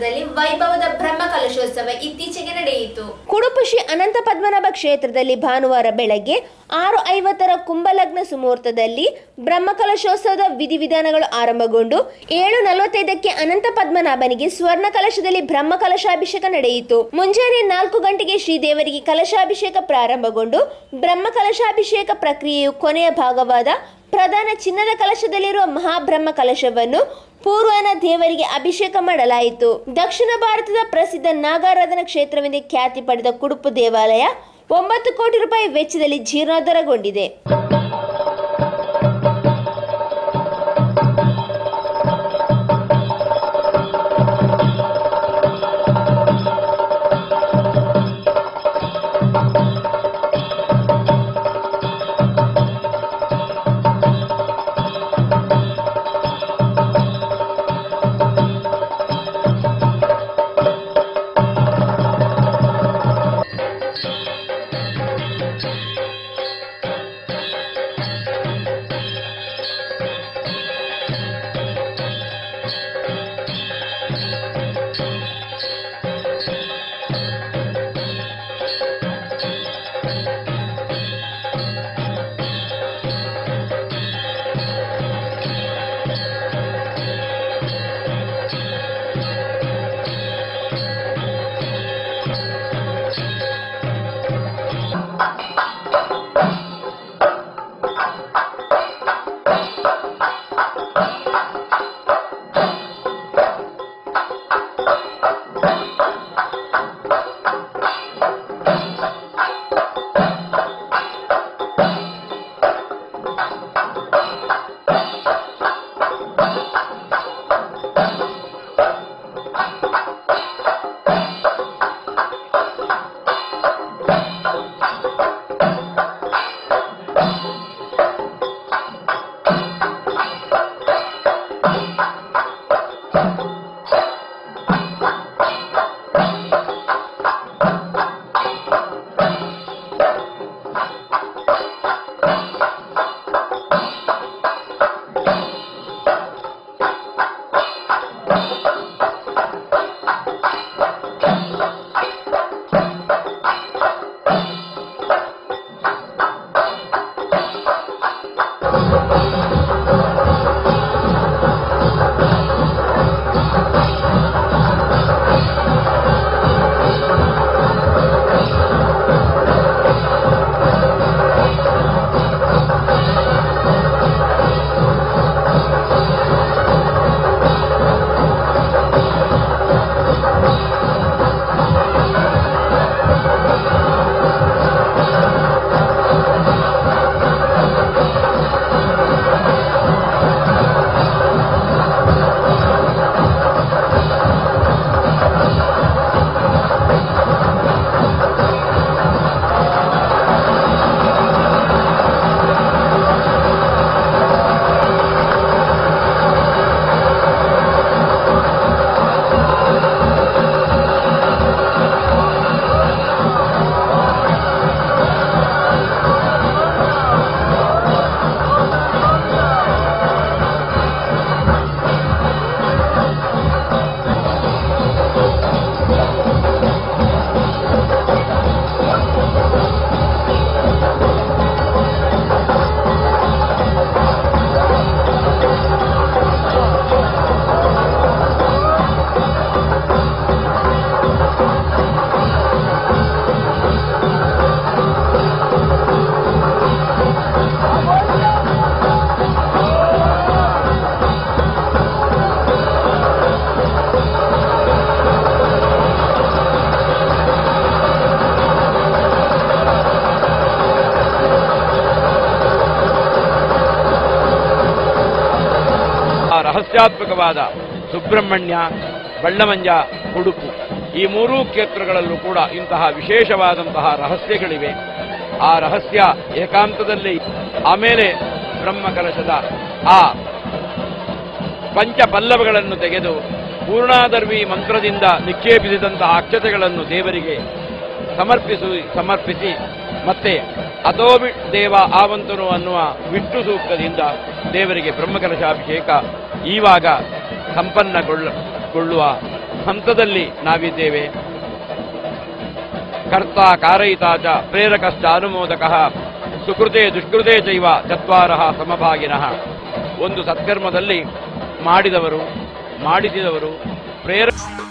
ಕ್ಷೇತ್ರದಲ್ಲಿ ವೈಭವದ ಬ್ರಹ್ಮ ಕಲಶೋತ್ಸವ ಇತ್ತೀಚೆಗೆ ನಡೆಯಿತು ಕುಡುಪು ಶ್ರೀ ಅನಂತ ಪದ್ಮನಾಭ ಕ್ಷೇತ್ರದಲ್ಲಿ ಭಾನುವಾರ ಬೆಳಗ್ಗೆ ಆರು ಐವತ್ತರ ಕುಂಭಲಗ್ನ ಸುಮುಹೂರ್ತದಲ್ಲಿ ಬ್ರಹ್ಮಕಲಶೋತ್ಸವದ ವಿಧಿವಿಧಾನಗಳು ಆರಂಭಗೊಂಡು ಏಳು ನಲವತ್ತೈದಕ್ಕೆ ಅನಂತ ಪದ್ಮನಾಭನಿಗೆ ಸ್ವರ್ಣ ಕಲಶದಲ್ಲಿ ಬ್ರಹ್ಮ ಕಲಶಾಭಿಷೇಕ ನಡೆಯಿತು ಮುಂಜಾನೆ ನಾಲ್ಕು ಗಂಟೆಗೆ ಶ್ರೀದೇವರಿಗೆ ಕಲಶಾಭಿಷೇಕ ಪ್ರಾರಂಭಗೊಂಡು ಬ್ರಹ್ಮ ಕಲಶಾಭಿಷೇಕ ಪ್ರಕ್ರಿಯೆಯು ಕೊನೆಯ ಭಾಗವಾದ ಪ್ರಧಾನ ಚಿನ್ನದ ಕಲಶದಲ್ಲಿರುವ ಮಹಾಬ್ರಹ್ಮ ಕಲಶವನ್ನು ಪೂರ್ವನ ದೇವರಿಗೆ ಅಭಿಷೇಕ ಮಾಡಲಾಯಿತು ದಕ್ಷಿಣ ಭಾರತದ ಪ್ರಸಿದ್ಧ ನಾಗಾರಾಧನಾ ಕ್ಷೇತ್ರವೆಂದೇ ಖ್ಯಾತಿ ಪಡೆದ ಕುಡುಪು ದೇವಾಲಯ ಒಂಬತ್ತು ಕೋಟಿ ರೂಪಾಯಿ ವೆಚ್ಚದಲ್ಲಿ ಜೀರ್ಣೋದ್ಧಾರಗೊಂಡಿದೆ ರಹಸ್ಯಾತ್ಮಕವಾದ ಸುಬ್ರಹ್ಮಣ್ಯ ಬಳ್ಳಮಂಜ ಉಡುಪು ಈ ಮೂರೂ ಕ್ಷೇತ್ರಗಳಲ್ಲೂ ಕೂಡ ಇಂತಹ ವಿಶೇಷವಾದಂತಹ ರಹಸ್ಯಗಳಿವೆ ಆ ರಹಸ್ಯ ಏಕಾಂತದಲ್ಲಿ ಆಮೇಲೆ ಬ್ರಹ್ಮಕಲಶದ ಆ ಪಂಚಪಲ್ಲವಗಳನ್ನು ತೆಗೆದು ಪೂರ್ಣಾದರ್ವಿ ಮಂತ್ರದಿಂದ ನಿಕ್ಷೇಪಿಸಿದಂತಹ ಅಕ್ಷತೆಗಳನ್ನು ದೇವರಿಗೆ ಸಮರ್ಪಿಸು ಸಮರ್ಪಿಸಿ ಮತ್ತೆ ಅಥೋಬಿ ದೇವ ಆವಂತನು ಅನ್ನುವ ವಿಷ್ಣು ಸೂಕ್ತದಿಂದ ದೇವರಿಗೆ ಬ್ರಹ್ಮಕಲಶಾಭಿಷೇಕ ಈವಾಗ ಸಂಪನ್ನಗೊಳ್ಳ ಗೊಳ್ಳುವ ಹಂತದಲ್ಲಿ ನಾವಿದ್ದೇವೆ ಕರ್ತ ಕಾರಯಿತ ಚ ಪ್ರೇರಕಶ್ಚ ಅನುಮೋದಕ ಸುಕೃತೆ ದುಷ್ಕೃತೆ ಚೈವ ಚತ್ವಾರ ಸಮಭಾಗಿನಃ ಒಂದು ಸತ್ಕರ್ಮದಲ್ಲಿ ಮಾಡಿದವರು ಮಾಡಿಸಿದವರು ಪ್ರೇರ